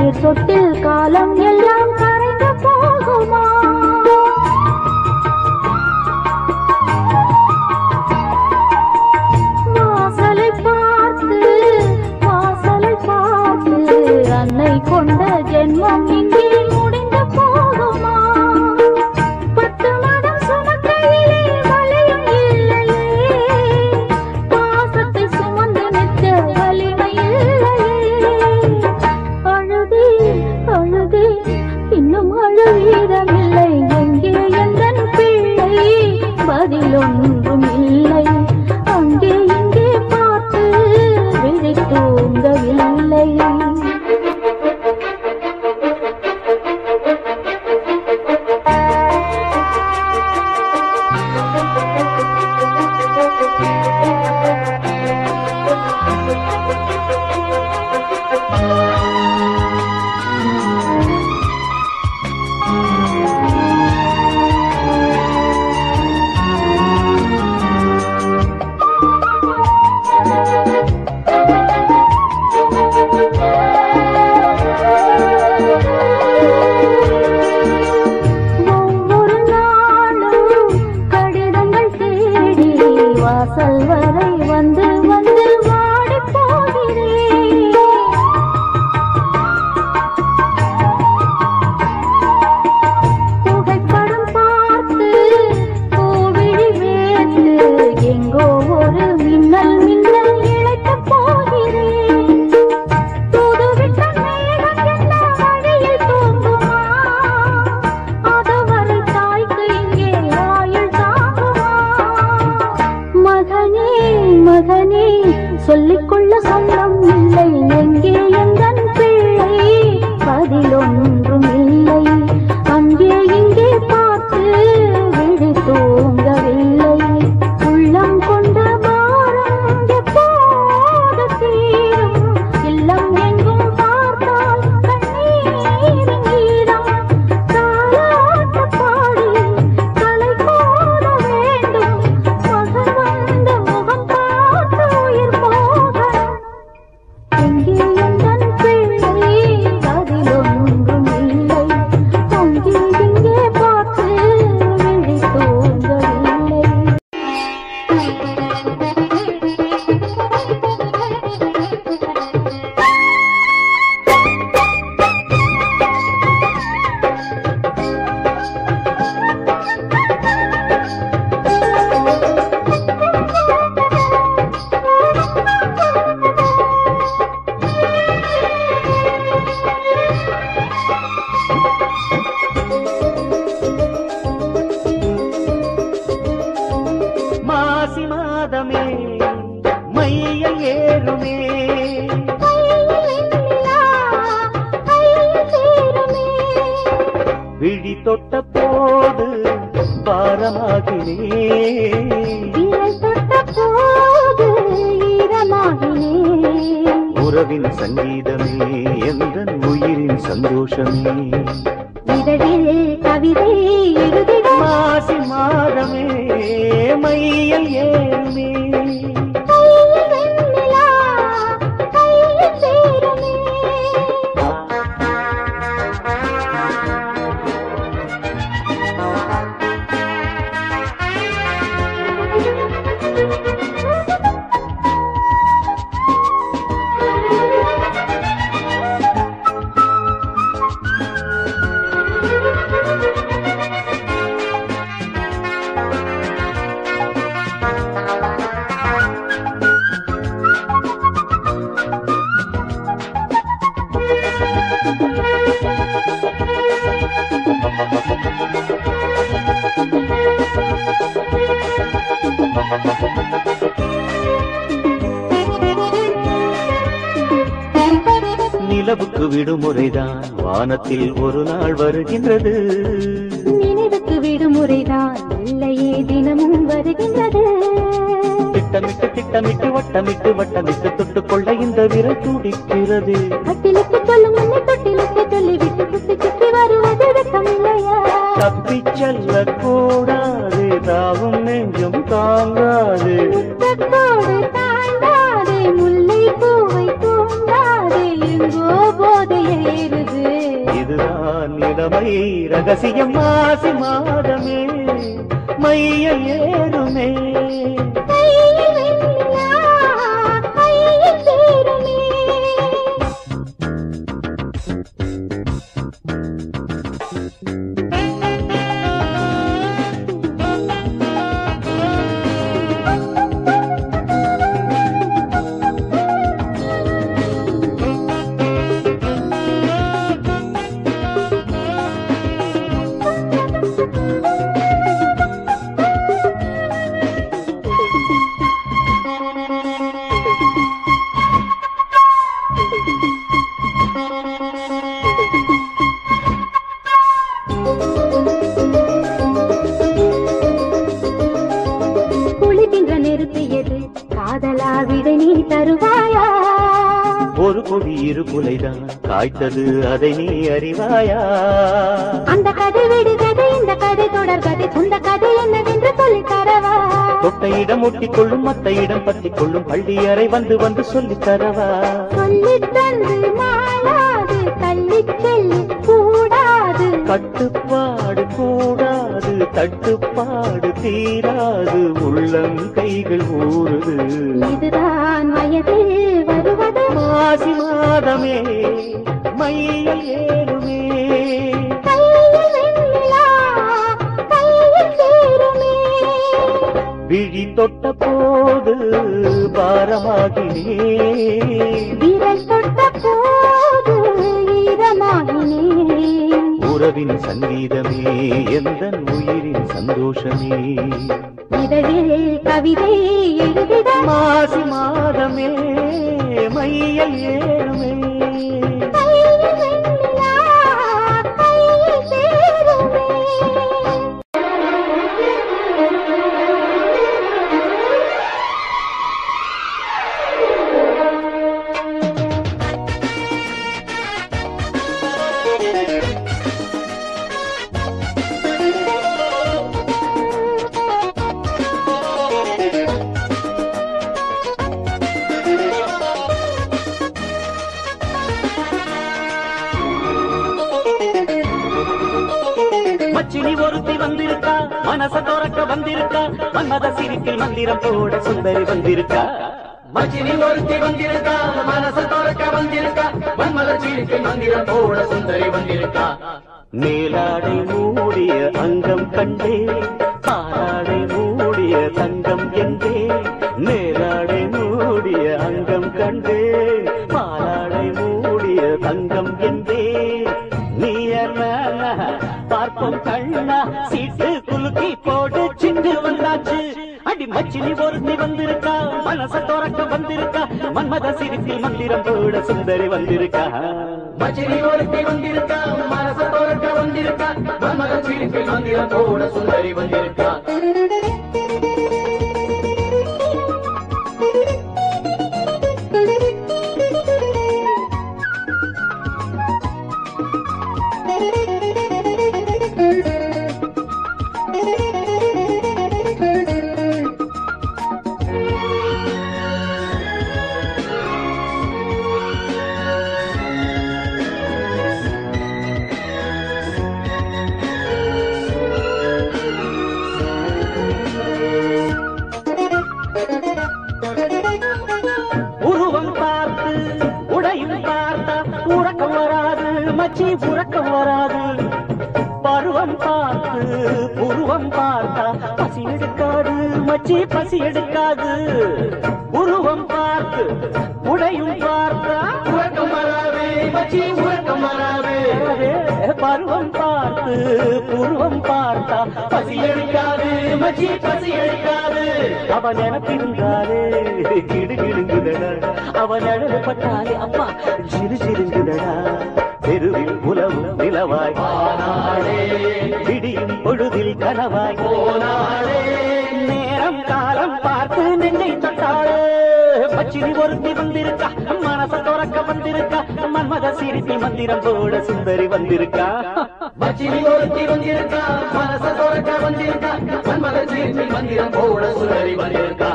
கண்ணீர் சொட்டில் காலம் எல்லாம் கரைந்து போகுமா வாசலை பார்த்து வாசலை பார்த்து அன்னை கொண்ட ஜென்மம் இங்கே முடிந்து போகுமா பத்து மாதம் சுமக்கையிலே வலியும் இல்லையே பாசத்தை சுமந்து நிற்க வலிமை இல்லையே அழுதே அழுதே இன்னும் அழுவீரமில்லை எங்கே எந்தன் பிள்ளை பதிலொன்றும் இல்லை அங்கே இங்கே பார்த்து விழி தூங்கவில்லை ஒவ்வொரு நாளும் கடிதங்கள் தேடி வாசல் வரை வந்து வந்து வாடி போகிறேன் புகைப்படம் பார்த்து பூவிழி வேர்த்து எங்கோ ஒரு மின்னல் மின்னல் இழைக்கப் போகிறேன் தூதுவிட்ட மேகம் என்ன வழியில் தூங்குமா அதுவரை தாய்க்கு இங்கே ஆயுள் தாங்குமா மகனே மகனே சொல்லிக்கொள்ள சொந்தம் இல்லை எங்கே எந்தன் பிள்ளை பதிலொன்றும் இல்லை அங்கே இங்கே பார்த்து விழி தூங்கவில்லை உள்ளம் கொண்ட பாரம் எப்போது தீரும் இல்லம் எங்கும் பார்த்தால் கண்ணீரின் ஈரம் தாலாட்டு பாடி தலை போட வேண்டும் மகன் வந்த முகம் பார்த்து உயிர் போகணும் எங்கே எந்தன் பிள்ளை அதிலொன்றும் இல்லை அங்கே இங்கே பார்த்து விழி தூங்கவில்லை மாசி மாதமே மையல் ஏறுமே விழி தொட்ட போது பாரமாகினே உறவின் சங்கீதமே எந்த உயிரின் சந்தோஷமே கவிதை எழுதிட மாசி மாதமே மையல் ஏறுமே கையில் வெண்ணிலா, கையில் சேருமே. நிலவுக்கு விடுமுறைதான் வானத்தில் ஒரு நாள் வருகின்றது நினைவுக்கு விடுமுறைதான் இல்லையே தினமும் வருகின்றது திட்டமிட்டு திட்டமிட்டு வட்டமிட்டு வட்டமிட்டு தொட்டுக்கொள்ள இந்த விரல் துடிக்கிறது கட்டிலுக்கு சொல்லும் முன்னே தொட்டிலுக்கு சொல்லிவிட்டு சுத்தி சுற்றி வருவது வெக்கமில்லையா தப்பிச் செல்ல கூடாது தாவும் நெஞ்சம் தாங்காது முத்தத்தோடு தாண்டாதே முல்லை பூவை தூண்டாதே எங்கோ போதைய ஏறுது இளமை ரகசியம் மாசி மாதமே மைய ஏறுமே கையில் வெண்ணிலா, கையில் சேருமே. குளிக்கின்ற நெருப்பு எது காதலா விடை நீ தருவாயா ஒரு கொடி இரு குலைதான் காய்த்தது அதை நீ அறிவாயா அந்த கதை விடு கதை இந்த கதை தொடர் கதை சொந்த கதை என்னவென்று சொல்லித் தரவா தொட்ட இடம் ஒட்டிக் கொள்ளும் மத்த இடம் பற்றிக் கொள்ளும் பள்ளி அறை வந்து வந்து சொல்லித் தரவா சொல்லித் தந்து மாளாது தள்ளிச் செல்லு கூடாது கட்டுப்பாடு கூடாது தட்டுப்பாடு தீராது உள்ளம் கைகள் ஊறுது இதுதான் வயதில் வருவது மாசி மாதமே மையில் ஏறுமே கையில் வெண்ணிலா, கையில் சேருமே. விழி தொட்ட போது பாரமாகினே விரல் தொட்ட போது ஈரமாகினேன் உறவின் சங்கீதமே எந்த உயிரின் சந்தோஷமே இதழில் கவிதை எழுதிட மாசி மாதமே மையல் ஏறுமே கையில் வெண்ணிலா, கையில் சேருமே. மச்சினி ஒருத்தி வந்திருக்கா மனச தோறக்க வந்திருக்கா மன்மத சிரிப்பில் மந்திரம் போட சுந்தரி வந்திருக்கா மச்சினி ஒருத்தி வந்திருக்கா மனச தொடக்க வந்திருக்கா மன்மத சீருக்கு மந்திரம் போட சுந்தரி வந்திருக்கா மேலாடை மூடிய அங்கம் கண்டே பாலாடை மூடிய தங்கம் என்றே மேலாடை மூடிய அங்கம் கண்டே பாலாடை மூடிய தங்கம் என்றே நீ என்ன பார்ப்போம் கண்ணா சீட்டு குலுக்கி போட்டு சிந்து வந்தாச்சு அடி மச்சினி ஒருத்தி வந்திருக்கா மனச தோறக்க வந்திருக்கா மன்மத சிரிப்பில் மந்திரம் போட சுந்தரி வந்திருக்கா மச்சினி ஒருத்தி வந்திருக்கா மனச தொடக்க வந்திருக்கா மன்மத சீருக்கு மந்திரம் போட சுந்தரி வந்திருக்கா உருவம் பார்த்து உடையும் பார்த்தா உறக்கம் வராது மச்சி உறக்கம் வராது பருவம் பார்த்து உருவம் பார்த்தா பசி எடுக்காது மச்சி பசி எடுக்காது உருவம் பார்த்து உடையும் பார்த்தா உறக்கம் வராது மச்சி உறக்கம் வராது பருவம் பார்த்து உருவம் பார்த்தா பசி எடுக்காது மச்சி பசி எடுக்காது அவன் நினைப்பிருந்தாலே கிடு கிடுங்குதடா அவன் அழகு பட்டாலே அப்பா சிறு சிறுங்குதடா தெருவில் உலவும் நிலவாய் நாடே விடியும் பொழுதில் கனவாய் போனாடே நேரம் காலம் பார்த்து நெஞ்சை தொட்டாளே பச்சினி ஒருத்தி வந்திருக்கா மனச துறக்க வந்திருக்கா மன்மத சிரிப்பி மந்திரம் போட சுந்தரி வந்திருக்கா மச்சினி ஒருத்தி வந்திருக்கா மனச தொடக்க வந்திருக்கா மன்மத சீர்த்தி மந்திரம் போட சுந்தரி வந்திருக்கா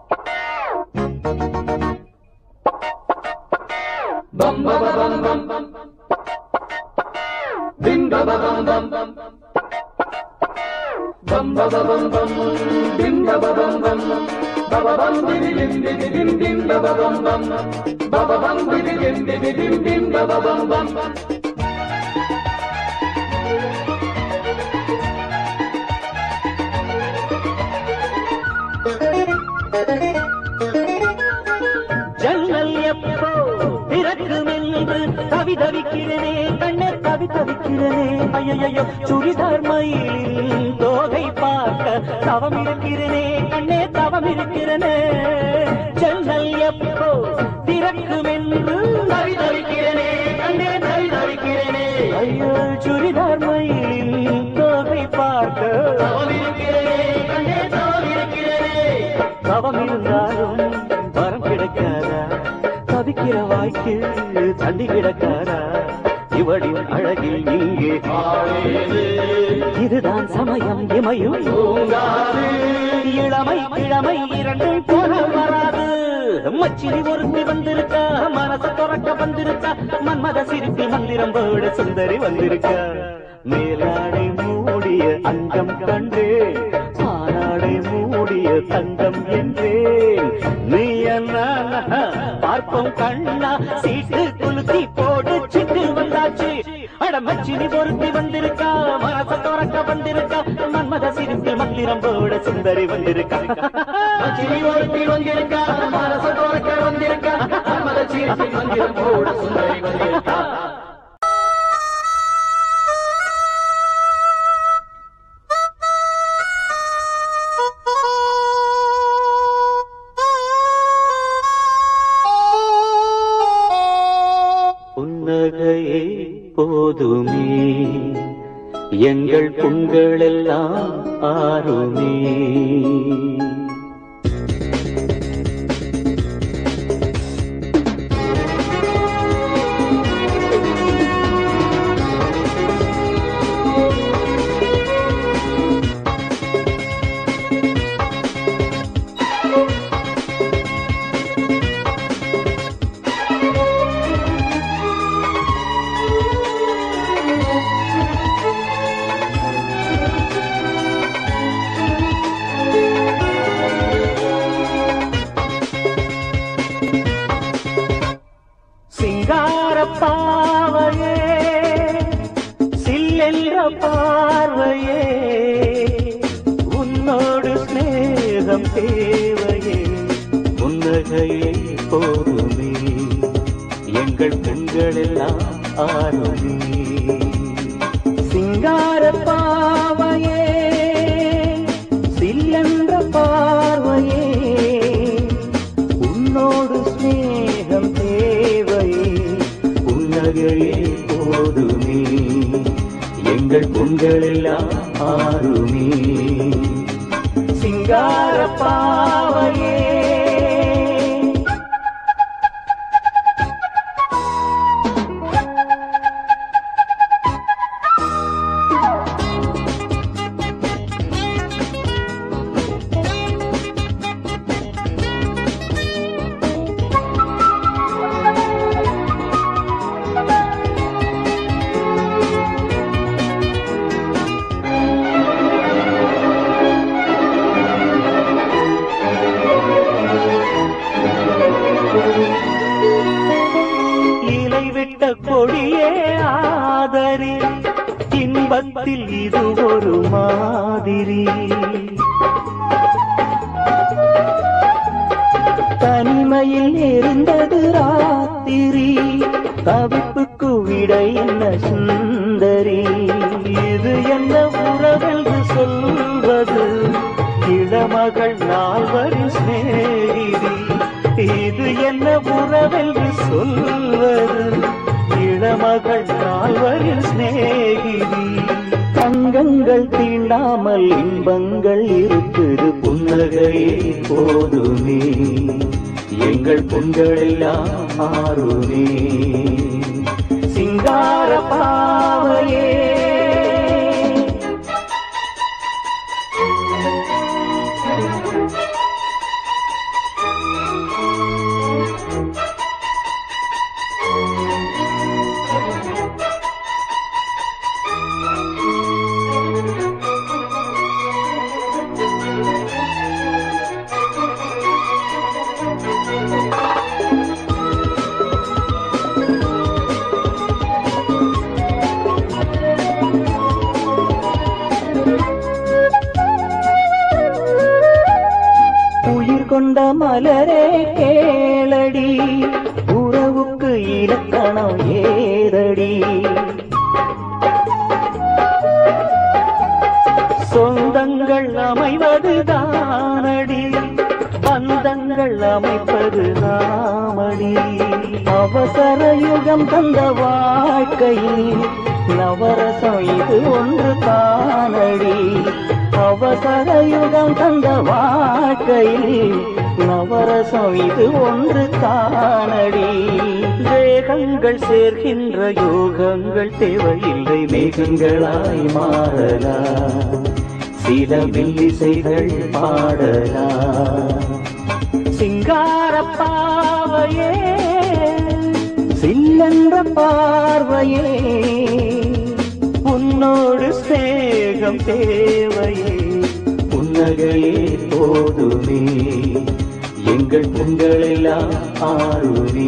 பம் பம் பம் பம் பம் bam ba ba bam bam bim ba ba bam bam ba ba bam bi bi bim bi bi bim bim ba ba bam bam ba ba bam bi bi bim bi bi bim bim ba ba bam bam ஜன்னல் எப்போ திறக்கும் என்று தவி தவிக்கிறனே கண்ணே தவி தவிக்கிறனே ஐயையோ சுடிதார் மயிலின் தோகை பார்க்க தவம் இருக்கிறனே கண்ணே தவம் இருக்கிறனே ஜன்னல் எப்போ திறக்கும் என்று தவி தவிக்கிறேனே கண்ணே தவி தவிக்கிறேனே ஐயோ சுடிதார் மயிலின் தோகை பார்க்க தவம் இருக்கிறேனே கண்ணே தவம் இருக்கிறேனே தவம் இருந்தாலும் வரம் கிடைக்காதா தவிக்கிற வாய்க்கு தண்ணி கிடக்காதா இவளின் அழகில் இங்கே ஆளேது இதுதான் சமயம் இமையும் தூங்காது இளமை இளமை இரண்டும் போல வராது மச்சினி ஒருத்தி வந்திருக்கா மனச துறக்க வந்திருக்கா மன்மத சிரிப்பி மந்திரம் போட சுந்தரி வந்திருக்கா மேலாடை மூடிய அங்கம் கண்டே ஆனாடை மூடிய தங்கம் என்றேன் நீ என்ன பார்ப்போம் கண்ணா சீட்டு குலுக்கி போடு சிட்டு வந்தாச்சு அட மச்சினி பொருத்தி வந்திருக்கா மனச துறக்க வந்திருக்கா மன்மத சிரிப்பில் மந்திரம் போட சுந்தரி வந்திருக்கா மச்சினி ஒருத்தி வந்திருக்கா மனச துறக்க வந்திருக்கா மத சீர்த்தி மந்திரம் போட சுந்தரி வந்திருக்கா புன்னகையே போதுமே எங்கள் புண்களெல்லாம் ஆறுமே சிங்கார பாவையே சில்லென்ற பார்வையே உன்னோடு ஸ்நேகம் தேவையே புன்னகையே போதுமே எங்கள் பெண்களெல்லாம் ஆறுமே சிங்கார பாவையே சில்லென்ற பார்வையே உன்னோடு ஸ்நேகம் தேவையே புன்னகையே போதுமே எங்கள் பொங்கலெல்லாம் ஆறுமே சிங்கார பாவையே இலை விட்ட கொடியே ஆதரி இன்பத்தில் இது ஒரு மாதிரி தனிமையில் இருந்தது ராத்திரி தவிப்புக்கு விடை என்ன சுந்தரி இது என்ன உறவென்று சொல்வது இளமகள் நால்வரின் சிநேகிதி இது என்ன உறவென்று சொல்வது இளமகள் நால்வரின் சிநேகிதி தங்கங்கள் தீண்டாமல் இன்பங்கள் இருக்குது புன்னகையே போதுமே எங்கள் பொங்கலெல்லாம் ஆறுமே சிங்கார பாவையே கொண்ட மலரே கேளடி உறவுக்கு இலக்கணம் ஏதடி சொந்தங்கள் அமைவது தானடி பந்தங்கள் அமைப்பது நாமடி அவசர யுகம் தந்த வாழ்க்கையில் நவரசம் இது ஒன்று தானடி அவசர யுகம் தந்த வாழ்க்கையில் நவரசம் இது ஒன்று தானடி தேகங்கள் சேர்கின்ற யோகங்கள் தேவையில்லை மேகங்களாய் மாறலாம் சில வில்லிசைகள் பாடலாம் சிங்கார பாவையே சில்லென்ற பார்வையே உன்னோடு சேகம் தேவையே புன்னகையே போதுமே எங்கள் புண்களெல்லாம் ஆறுமே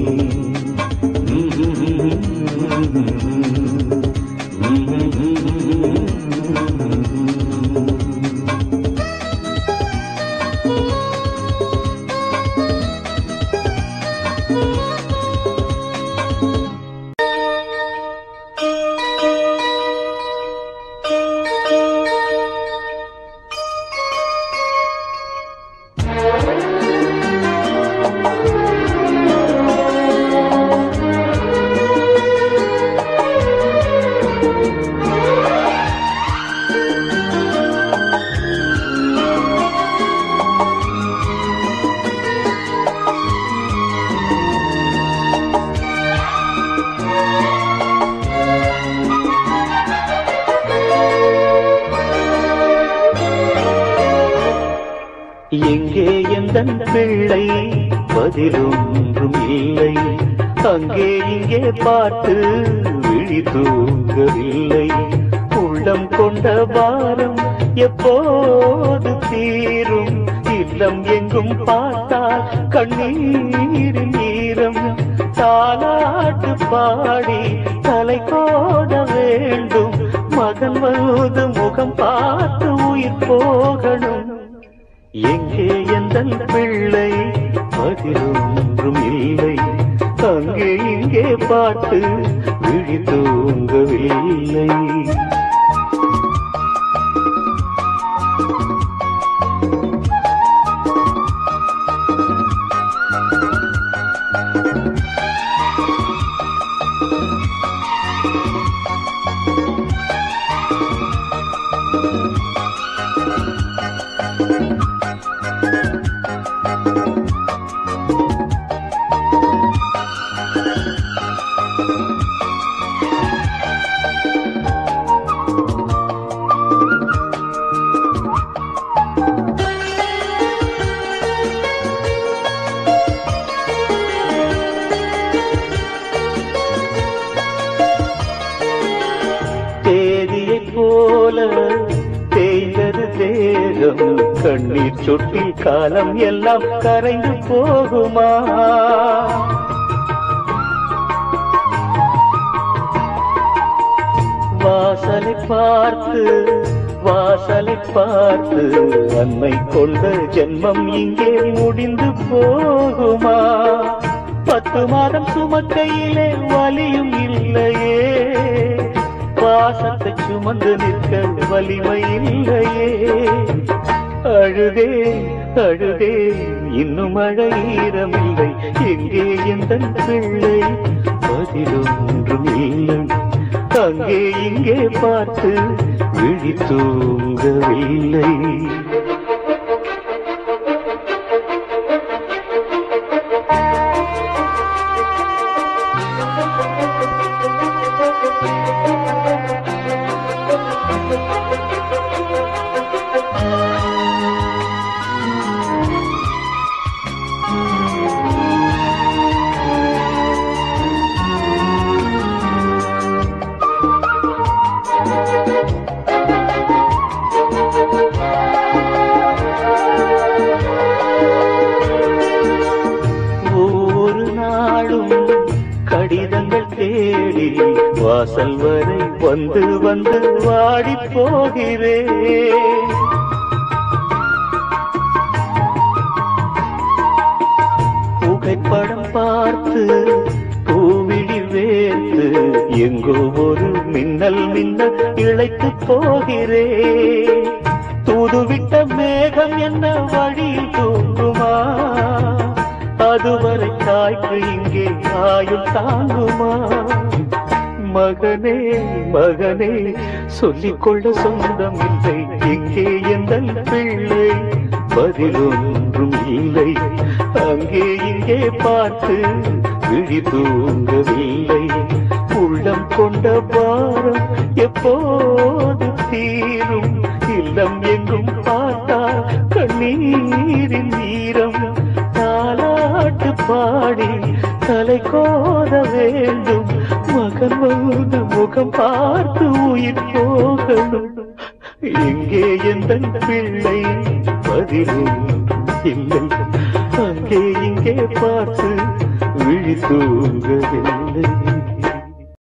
எங்கே எந்தன் பிள்ளை பதிலொன்றும் இல்லை அங்கே இங்கே பார்த்து விழி தூங்கவில்லை உள்ளம் கொண்ட பாரம் எப்போது தீரும் இல்லம் எங்கும் பார்த்தால் கண்ணீரின் ஈரம் தாலாட்டு பாடி தலை கோட வேண்டும் மகன் வந்து முகம் பார்த்து உயிர் போகணும் எங்கே எந்தன் பிள்ளை பதிலொன்றும் இல்லை அங்கே இங்கே பார்த்து விழி தூங்கவில்லை தேதியைப் போல தேய்ந்தது தேகம் கண்ணீர் சொட்டில் காலம் எல்லாம் கரைந்து போகுமா வாசலை பார்த்து வாசலை பார்த்து அன்னை கொண்ட ஜென்மம் இங்கே முடிந்து போகுமா பத்து மாதம் சுமக்கையிலே வலியும் இல்லையே பாசத்தை சுமந்து நிற்க வலிமை இல்லையே அழுதே அழுதே இன்னும் மழை ஈரமில்லை எங்கே எந்த பிள்ளை பதிலொன்றும் இல்லை அங்கே இங்கே பார்த்து விழி தூங்கவில்லை ஒவ்வொரு நாளும் கடிதங்கள் தேடி வாசல் வரை வந்து வந்து வாடி போகிறேன் அலைகிறேன் தூதுவிட்ட மேகம் என்ன வழியில் தூங்குமா அதுவரை தாய்க்கு இங்கே ஆயுள் தாங்குமா மகனே மகனே சொல்லிக்கொள்ள சொந்தம் இல்லை இங்கே எந்த பிள்ளை பதிலொன்றும் இல்லை அங்கே இங்கே பார்த்து விழி தூங்கவில்லை உள்ளம் கொண்ட பாரம் எப்போது தீரும் இல்லம் எங்கும் பார்த்தால் கண்ணீரின் வீரம் தாலாட்டு பாடி தலை கோத வேண்டும் மகன் வந்து முகம் பார்த்து உயிர் போகணும் இங்கே எந்த பிள்ளை பதிலும் இல்லை அங்கே இங்கே பார்த்து விழி தூங்கவில்லை